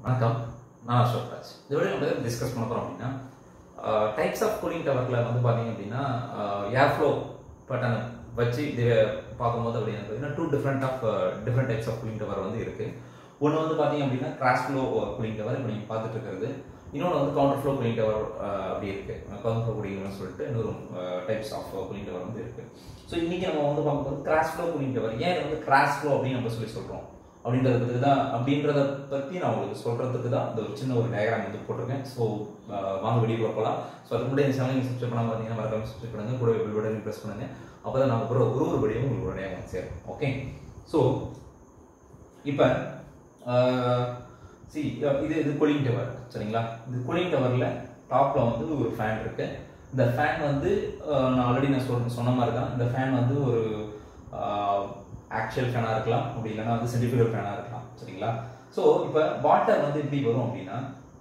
வணக்கம் நான் அசோக் ராஜ் இந்த வீடியோ நம்ம டிஸ்கஸ் பண்ண போகிறோம் அப்படின்னா டைப்ஸ் ஆஃப் கூலிங் டவரில் வந்து பார்த்தீங்க அப்படின்னா ஏர் ஃப்ளோ பட்டன் வச்சு இது பார்க்கும்போது அப்படின்னு பார்த்தீங்கன்னா two different of different types of cooling tower வந்து இருக்குது ஒன்று வந்து பார்த்தீங்க அப்படின்னா கிராஸ் ஃப்ளோ கூலிங் டவர் இப்போ நீங்கள் பார்த்துட்டு இருக்கிறது இன்னொன்று வந்து கவுண்டர் ஃப்ளோ கூலிங் டவர் அப்படி இருக்குது கவுண்டர் ஃப்ளோ கூலிங்னு சொல்லிட்டு இன்னொரு டைப்ஸ் ஆஃப் கூலிங் டவர் வந்து இருக்குது ஸோ இன்றைக்கி நம்ம வந்து பார்க்கும்போது கிராஸ் ஃப்ளோ கூலிங் டவர் ஏன் இது வந்து கிராஸ் ஃப்ளோ அப்படின்னு நம்ம சொல்லி சொல்கிறோம் அப்படின்றதுக்கு தான் அப்படின்றத பற்றி நான் உங்களுக்கு சொல்கிறதுக்கு தான் இந்த ஒரு சின்ன ஒரு டயக்ராம் வந்து போட்டிருக்கேன் ஸோ வாங்க வெளியே போகலாம் ஸோ அதுக்கு முன்னாடி இந்த சேனல் சப்ஸ்கிரைப் பண்ணாமல் பார்த்தீங்கன்னா மறக்காம சப்ஸ்கிரைப் பண்ணுங்கள் கூட பெல் பட்டன் ப்ரெஸ் பண்ணுங்கள் அப்போ தான் நான் ஒரு ஒரு ஒரு வீடியோ உங்களுக்கு உடனே வந்து சேரும் ஓகே ஸோ இப்போ சி இது இது கூலிங் டவர் சரிங்களா இது கூலிங் டவரில் டாப்பில் வந்து ஒரு ஃபேன் இருக்கு இந்த ஃபேன் வந்து நான் ஆல்ரெடி நான் சொல் சொன்ன மாதிரி தான் இந்த ஃபேன் வந்து ஒரு ஆக்சுவல் ஃபேனாக இருக்கலாம் அப்படி இல்லைன்னா வந்து சென்டிஃபிகல் ஃபேனாக இருக்கலாம் சரிங்களா ஸோ இப்போ வாட்டர் வந்து எப்படி வரும் அப்படின்னா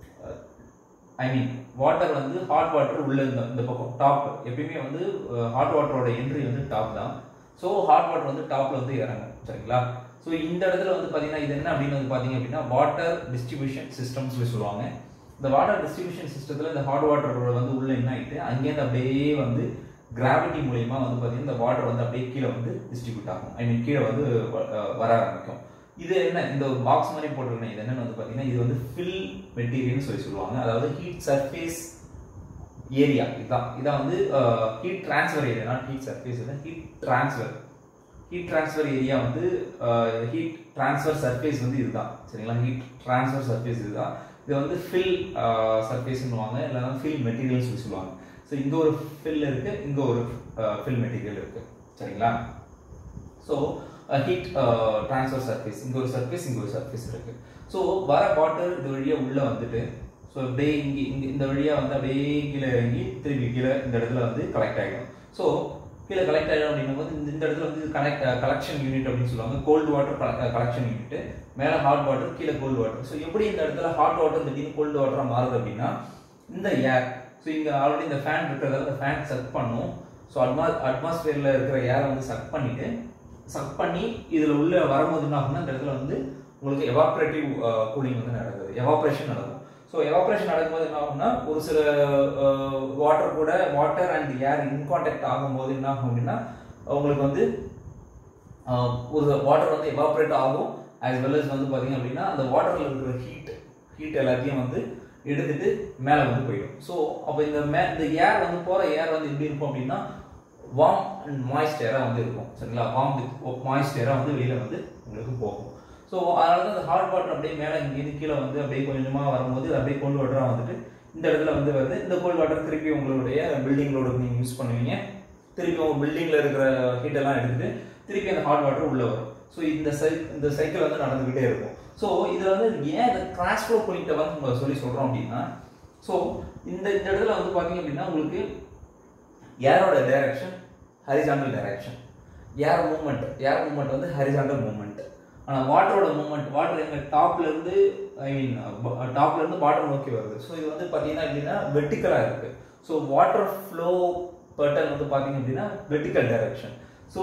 ஐ மீன் வாட்டர் வந்து ஹாட் வாட்டர் உள்ள இந்த இந்த பக்கம் டாப் எப்பயுமே வந்து ஹாட் வாட்டரோட என்ட்ரி வந்து டாப் தான் ஸோ ஹாட் வாட்டர் வந்து டாப்ல வந்து இறங்கும் சரிங்களா ஸோ இந்த இடத்துல வந்து பார்த்தீங்கன்னா இது என்ன அப்படின்னு வந்து பார்த்தீங்க அப்படின்னா வாட்டர் டிஸ்ட்ரிபியூஷன் சிஸ்டம் சொல்லி சொல்லுவாங்க இந்த வாட்டர் டிஸ்ட்ரிபியூஷன் சிஸ்டத்தில் இந்த ஹாட் வாட்டர் வந்து உள்ள என்ன ஆயிட்டு அங்கேருந்து அப்படியே வந்து கிராவிட்டி மூலயமா வந்து பார்த்தீங்கன்னா இந்த வாட்டர் வந்து அப்படியே கீழே வந்து டிஸ்ட்ரிபியூட் ஆகும் ஐ மீன் கீழே வந்து வர ஆரம்பிக்கும் இது என்ன இந்த பாக்ஸ் மாதிரி போட்டிருக்கேன் இது என்னன்னு வந்து பார்த்தீங்கன்னா இது வந்து ஃபில் மெட்டீரியல்னு சொல்லி சொல்லுவாங்க அதாவது ஹீட் சர்ஃபேஸ் ஏரியா இதுதான் இதான் வந்து heat transfer area not heat surface இல்லை heat transfer heat transfer area வந்து ஹீட் டிரான்ஸ்ஃபர் சர்ஃபேஸ் வந்து இதுதான் சரிங்களா ஹீட் டிரான்ஸ்ஃபர் சர்ஃபேஸ் இதுதான் இது வந்து ஃபில் சர்ஃபேஸ்னுவாங்க இல்லைன்னா ஃபில் மெட்டீரியல்ஸ் சொல்லி சொல்லுவாங்க ஸோ இங்கே ஒரு ஃபில் இருக்கு இங்கே ஒரு ஃபில் மெட்டீரியல் இருக்கு சரிங்களா ஸோ ஹீட் ட்ரான்ஸ்ஃபர் சர்ஃபேஸ் இங்கே ஒரு சர்ஃபேஸ் இங்கே ஒரு சர்ஃபேஸ் இருக்கு ஸோ வர வாட்டர் இது வழியாக உள்ளே வந்துட்டு ஸோ அப்படியே இங்கே இங்கே இந்த வழியாக வந்து அப்படியே கீழே இறங்கி திருப்பி கீழே இந்த இடத்துல வந்து கலெக்ட் ஆகிடும் ஸோ கீழே கலெக்ட் ஆகிடும் அப்படின்னும் போது இந்த இடத்துல வந்து கனெக்ட் கலெக்ஷன் யூனிட் அப்படின்னு சொல்லுவாங்க கோல்டு வாட்டர் கலெக்ஷன் யூனிட் மேலே ஹாட் வாட்டர் கீழே கோல்டு வாட்டர் ஸோ எப்படி இந்த இடத்துல ஹாட் வாட்டர் திடீர்னு கோல்டு வாட்டராக மாறுது அப்படின்னா இந்த ஏர் ஸோ இங்கே ஆல்ரெடி இந்த ஃபேன் இருக்கிறதால இந்த ஃபேன் சக் பண்ணும் ஸோ அட்மா அட்மாஸ்பியரில் இருக்கிற ஏரை வந்து சக் பண்ணிட்டு சக் பண்ணி இதில் உள்ள வரும்போது என்ன ஆகும்னா இந்த இடத்துல வந்து உங்களுக்கு எவாப்ரேட்டிவ் கூலிங் வந்து நடக்குது எவாப்ரேஷன் நடக்கும் ஸோ எவாப்ரேஷன் நடக்கும்போது என்ன ஆகும்னா ஒரு சில வாட்டர் கூட வாட்டர் அண்ட் ஏர் இன்கான்டாக்ட் ஆகும்போது என்ன ஆகும் அப்படின்னா உங்களுக்கு வந்து ஒரு வாட்டர் வந்து எவாப்ரேட் ஆகும் ஆஸ் வெல் அஸ் வந்து பார்த்தீங்க அப்படின்னா அந்த வாட்டரில் இருக்கிற ஹீட் ஹீட் எல்லாத்தையும் வந்து எடுத்துட்டு மேலே வந்து போயிடும் ஸோ அப்போ இந்த மே இந்த ஏர் வந்து போகிற ஏர் வந்து எப்படி இருக்கும் அப்படின்னா வார்ம் அண்ட் மாய்ஸ்ட் ஏராக வந்து இருக்கும் சரிங்களா வார்ம் வித் மாய்ஸ்ட் ஏராக வந்து வெளியில் வந்து உங்களுக்கு போகும் ஸோ அதனால தான் அந்த ஹாட் வாட்டர் அப்படியே மேலே இங்கேருந்து கீழே வந்து அப்படியே கொஞ்சமாக வரும்போது அப்படியே கோல்டு வாட்டராக வந்துட்டு இந்த இடத்துல வந்து வருது இந்த கோல்டு வாட்டர் திருப்பி உங்களுடைய பில்டிங்களோட நீங்கள் யூஸ் பண்ணுவீங்க திருப்பி உங்கள் பில்டிங்கில் இருக்கிற ஹீட்டெல்லாம் எடுத்துட்டு திருப்பி அந்த ஹாட் வாட்டர் உள்ளே வரும் ஸோ இந்த சை இந்த சைக்கிள் வந்து நடந்துக்கிட்டே இருக்கும் ஸோ இதில் வந்து ஏன் இந்த கிராஷ் ஃப்ளோ கூலிங் டவர் நம்ம சொல்லி சொல்கிறோம் அப்படின்னா ஸோ இந்த இந்த இடத்துல வந்து பார்த்தீங்க அப்படின்னா உங்களுக்கு ஏரோட direction horizontal direction air movement air movement வந்து ஹரிசாண்டல் மூவ்மெண்ட் ஆனால் வாட்டரோட மூவ்மெண்ட் வாட்டர் எங்கள் டாப்ல இருந்து ஐ மீன் டாப்ல இருந்து பாட்டம் நோக்கி வருது ஸோ இது வந்து பார்த்தீங்கன்னா எப்படின்னா வெர்டிக்கலாக இருக்கு ஸோ வாட்டர் ஃப்ளோ பேட்டர்ன் வந்து பார்த்தீங்க அப்படின்னா வெர்டிக்கல் டைரக்ஷன் ஸோ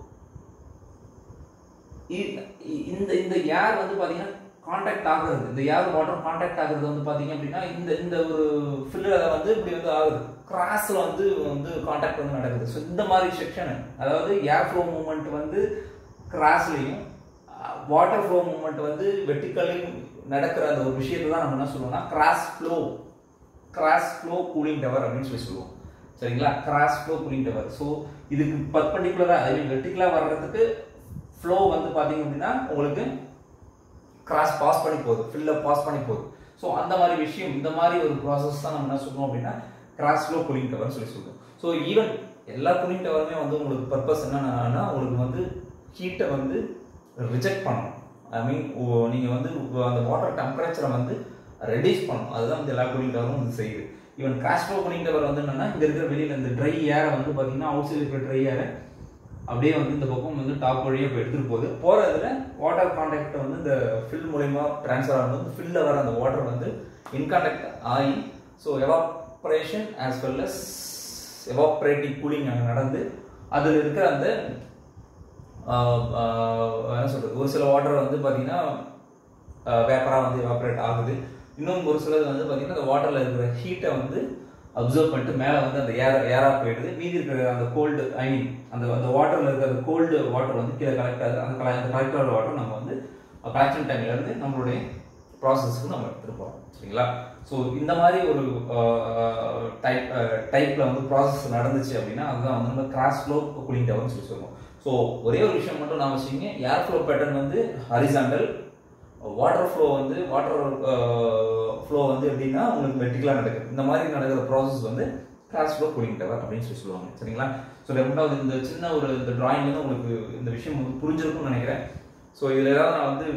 இந்த இந்த ஏர் வந்து பார்த்தீங்கன்னா காண்டாக்ட் ஆகுறது இந்த ஏர் வாட்டர் காண்டாக்ட் ஆகுறது வந்து பார்த்தீங்க அப்படின்னா இந்த இந்த ஒரு ஃபில்லரை வந்து இப்படி வந்து ஆகுது கிராஸ்ல வந்து வந்து காண்டாக்ட் வந்து நடக்குது ஸோ இந்த மாதிரி செக்ஷன் அதாவது ஏர் ஃப்ளோ மூவ்மெண்ட் வந்து கிராஸ்லையும் வாட்டர் ஃப்ளோ மூவ்மெண்ட் வந்து வெட்டிக்கலையும் நடக்கிற அந்த ஒரு விஷயத்தை தான் நம்ம என்ன சொல்லுவோம்னா cross flow cross flow cooling tower அப்படின்னு சொல்லி சொல்லுவோம் சரிங்களா cross flow cooling tower so இதுக்கு பர்பண்டிகுலராக ஐ மீன் வெட்டிக்கலாக வர்றதுக்கு ஃப்ளோ வந்து பார்த்தீங்க அப்படின்னா உங்களுக்கு கிராஸ் பாஸ் பண்ணி போகுது ஃபில்ல பாஸ் பண்ணி போகுது ஸோ அந்த மாதிரி விஷயம் இந்த மாதிரி ஒரு ப்ராசஸ் தான் நம்ம என்ன சொல்லுவோம் அப்படின்னா கிராஸ் ஃப்ளோ கூலிங் டவர்னு சொல்லி சொல்லுவோம் ஸோ ஈவன் எல்லா கூலிங் டவருமே வந்து உங்களுக்கு பர்பஸ் என்னன்னா உங்களுக்கு வந்து ஹீட்டை வந்து ரிஜெக்ட் பண்ணணும் ஐ மீன் நீங்கள் வந்து அந்த வாட்டர் டெம்பரேச்சரை வந்து ரெடியூஸ் பண்ணணும் அதுதான் வந்து எல்லா கூலிங் டவரும் வந்து செய்யுது even cross flow cooling tower வந்து என்னன்னா இங்கே இருக்கிற வெளியில் இந்த ட்ரை ஏரை வந்து பார்த்தீங்கன்னா அவுட் சைடு இருக்கிற ட்ரை ஏரை அப்படியே வந்து இந்த பக்கம் வந்து டாப் வழியாக இப்போ எடுத்துகிட்டு போகுது போகிறதுல வாட்டர் கான்டாக்ட் வந்து இந்த ஃபில் மூலயமா ட்ரான்ஸ்ஃபர் ஆகும்போது ஃபில்ல வர அந்த வாட்டர் வந்து இன்கான்டாக்ட் ஆகி so evaporation as well as evaporating cooling அங்கே நடந்து அதில் இருக்கிற அந்த ஆஹ் ஆஹ் என்ன சொல்றது ஒரு சில வாட்டர் வந்து பார்த்தீங்கன்னா வேப்பராக வந்து எவாப்ரேட் ஆகுது இன்னும் ஒரு சிலது வந்து பார்த்தீங்கன்னா அந்த வாட்டரில் இருக்கிற ஹீட்டை வந்து அப்சர்வ் பண்ணிட்டு மேலே வந்து அந்த ஏர் ஏராக போயிடுது மீதி இருக்கிற அந்த கோல்டு ஐ மீன் அந்த அந்த வாட்டரில் இருக்கிற அந்த கோல்டு வாட்டர் வந்து கீழே கலெக்ட் ஆகுது அந்த கல அந்த கலெக்ட் ஆகிற வாட்டர் நம்ம வந்து கலெக்ஷன் டைம்லேருந்து நம்மளுடைய ப்ராசஸ்க்கு நம்ம எடுத்துகிட்டு போகிறோம் சரிங்களா ஸோ இந்த மாதிரி ஒரு டைப் டைப்பில் வந்து ப்ராசஸ் நடந்துச்சு அப்படின்னா அதுதான் வந்து நம்ம கிராஸ் ஃப்ளோ கூலிங் டவர்னு சொல்லி சொல்லுவோம் ஸோ ஒரே ஒரு விஷயம் மட்டும் நான் வச்சுக்கிங்க ஏர் ஃப்ளோ பேட்டர்ன் வந்து ஹரிசாண்டல் வாட்டர் ஃப்ளோ வந்து வாட்டர் ஃப்ளோ வந்து எப்படின்னா உங்களுக்கு வெர்டிகலாக நடக்குது இந்த மாதிரி நடக்கிற ப்ராசஸ் வந்து கிராஸ் ஃப்ளோ கூலிங் டவர் அப்படின்னு சொல்லி சொல்லுவாங்க சரிங்களா ஸோ ரெண்டாவது இந்த சின்ன ஒரு இந்த drawing வந்து உங்களுக்கு இந்த விஷயம் வந்து புரிஞ்சிருக்கும்னு நினைக்கிறேன் ஸோ இதில் ஏதாவது நான் வந்து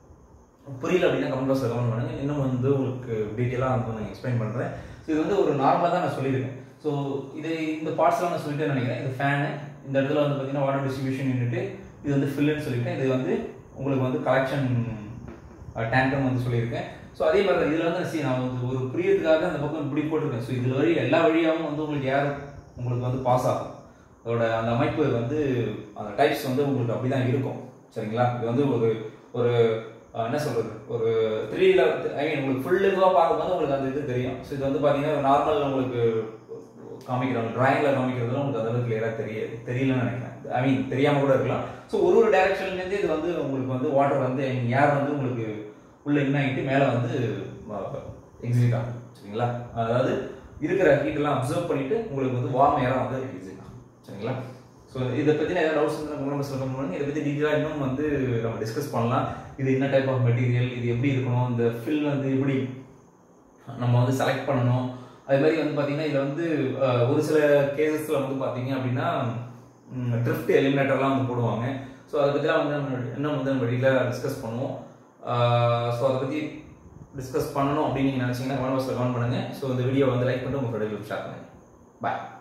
புரியல அப்படின்னா கமெண்ட் பாக்ஸில் கமெண்ட் பண்ணுங்க இன்னும் வந்து உங்களுக்கு டீட்டெயிலாக வந்து நான் எக்ஸ்பிளைன் பண்ணுறேன் ஸோ இது வந்து ஒரு நார்மலாக தான் நான் சொல்லியிருக்கேன் ஸோ இது இந்த பார்ட்ஸ்லாம் நான் சொல்லிட்டு நினைக்கிறேன் இது ஃபேனு இந்த இடத்துல வந்து பார்த்தீங்கன்னா வாட்டர் டிஸ்ட்ரிபியூஷன் யூனிட் இது வந்து ஃபில்லுன்னு சொல்லியிருக்கேன் இது வந்து உங்களுக்கு வந்து கலெக்ஷன் டேங்கம் வந்து சொல்லியிருக்கேன் ஸோ அதே மாதிரி தான் இதில் வந்து see, நான் வந்து ஒரு புரியறதுக்காக அந்த பக்கம் இப்படி போட்டிருக்கேன் ஸோ இதில் வழி எல்லா வழியாகவும் வந்து உங்களுக்கு யார் உங்களுக்கு வந்து பாஸ் ஆகும் அதோட அந்த அமைப்பு வந்து அந்த டைப்ஸ் வந்து உங்களுக்கு அப்படி தான் இருக்கும் சரிங்களா இது வந்து ஒரு ஒரு அஹ், என்ன சொல்றது ஒரு த்ரீல ஐ மீன் உங்களுக்கு ஃபுல் இதுவாக பார்க்கும்போது உங்களுக்கு அந்த இது தெரியும் ஸோ இது வந்து பார்த்தீங்கன்னா நார்மல் உங்களுக்கு காமிக்கிறோம் டிராயிங்ல காமிக்கிறதுல உங்களுக்கு அந்த அளவுக்கு கிளியராக தெரிய தெரியலன்னு நினைக்கிறேன் ஐ மீன் தெரியாம கூட இருக்கலாம் ஸோ ஒரு ஒரு டைரக்ஷன்லேருந்து இது வந்து உங்களுக்கு வந்து வாட்டர் வந்து ஏர் வந்து உங்களுக்கு உள்ள இன் ஆகிட்டு மேலே வந்து எக்ஸிட் ஆகும் சரிங்களா அதாவது இருக்கிற ஹீட் எல்லாம் அப்சர்வ் பண்ணிட்டு உங்களுக்கு வந்து வார்ம் ஏராக வந்து எக்ஸிட் ஆகும் சரிங்களா ஸோ இதை பற்றின ஏதாவது டவுட்ஸ் இருந்தால் கமெண்ட் சொல்ல பண்ணுங்க இதை பற்றி டீட்டெயிலாக இன்னும் வந்து நம்ம டிஸ்கஸ் பண்ணலாம் இது என்ன டைப் ஆஃப் மெட்டீரியல் இது எப்படி இருக்கணும் இந்த ஃபில் வந்து எப்படி நம்ம வந்து செலக்ட் பண்ணணும் அதே மாதிரி வந்து பார்த்தீங்கன்னா இதில் வந்து அஹ், ஒரு சில கேசஸில் வந்து பார்த்தீங்க அப்படின்னா ட்ரிஃப்ட் எலிமினேட்டர்லாம் வந்து போடுவாங்க ஸோ அதை பற்றிலாம் வந்து நம்ம இன்னும் வந்து நம்ம டீட்டெயிலாக டிஸ்கஸ் பண்ணுவோம் ஸோ அதை பற்றி டிஸ்கஸ் பண்ணணும் அப்படின்னு நீங்கள் நினச்சிங்கன்னா கமெண்ட் பாக்ஸில் கமெண்ட் பண்ணுங்கள் ஸோ இந்த வீடியோ வந்து லைக் பண்ணிட்டு உங்கள் ஃப்ரெண்டுகளுக்கு ஷேர் பண்ணுங்கள் பாய்